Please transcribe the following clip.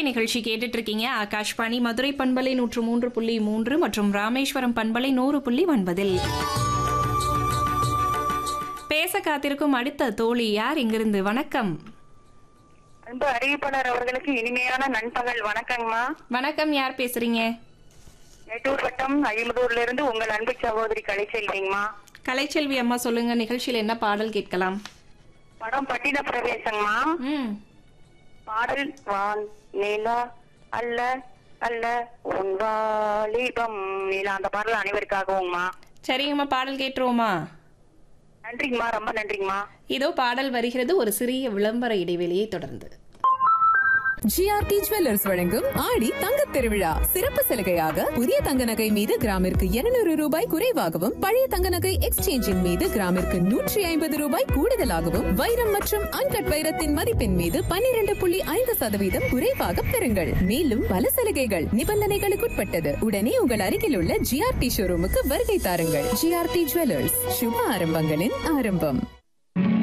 நிகழ்ச்சி கேட்டுட்டு இருக்கீங்க ஆகாஷ்வாணி மதுரை பண்பலை நூற்று மூன்று புள்ளி மூன்று மற்றும் ராமேஸ்வரம் பண்பலை நூறு புள்ளி ஒன்பதில் பேச காத்திருக்கும் அடுத்த தோழி யார் இங்கிருந்து வணக்கம் அன்பு அறிவிப்பாளர் அவர்களுக்கு இனிமையான நண்பகல் வணக்கங்கம்மா வணக்கம் யார் பேசுறீங்க நெட்டூர் வட்டம் ஐம்பதூர்ல இருந்து உங்கள் அன்பு சகோதரி கலைச்செல்விங்கம்மா கலைச்செல்வி அம்மா சொல்லுங்க நிகழ்ச்சியில் என்ன பாடல் கேட்கலாம் படம் பட்டின பிரவேசங்கம்மா ம் பாடல் வான் நிலா அல்ல அல்ல உன் வாலிபம் நிலா அந்த பாடல் அனைவருக்காகவும்மா சரிங்கம்மா பாடல் கேட்டுருவோமா நன்றிங்கம்மா ரொம்ப நன்றிங்கம்மா இதோ பாடல் வருகிறது ஒரு சிறிய விளம்பர இடைவெளியை தொடர்ந்து ஜிஆர்டி ஜுவல்லர்ஸ் வழங்கும் ஆடி தங்கத் திருவிழா சிறப்பு சலுகையாக புதிய தங்க நகை மீது கிராமிற்கு 200 ரூபாய் குறைவாகவும் பழைய தங்க நகை எக்ஸ்சேஞ்சின் மீது கிராமிற்கு நூற்றி ஐம்பது ரூபாய் கூடுதலாகவும் வைரம் மற்றும் அன்கட் வைரத்தின் மதிப்பின் மீது 12.5% புள்ளி ஐந்து சதவீதம் குறைவாக பெறுங்கள் மேலும் பல சலுகைகள் நிபந்தனைகளுக்குட்பட்டது உடனே உங்கள் அருகில் உள்ள ஜிஆர்டி ஷோரூமுக்கு வருகை தாருங்கள் ஜிஆர்டி ஜுவல்லர்ஸ் சுப ஆரம்பங்களின் ஆரம்பம்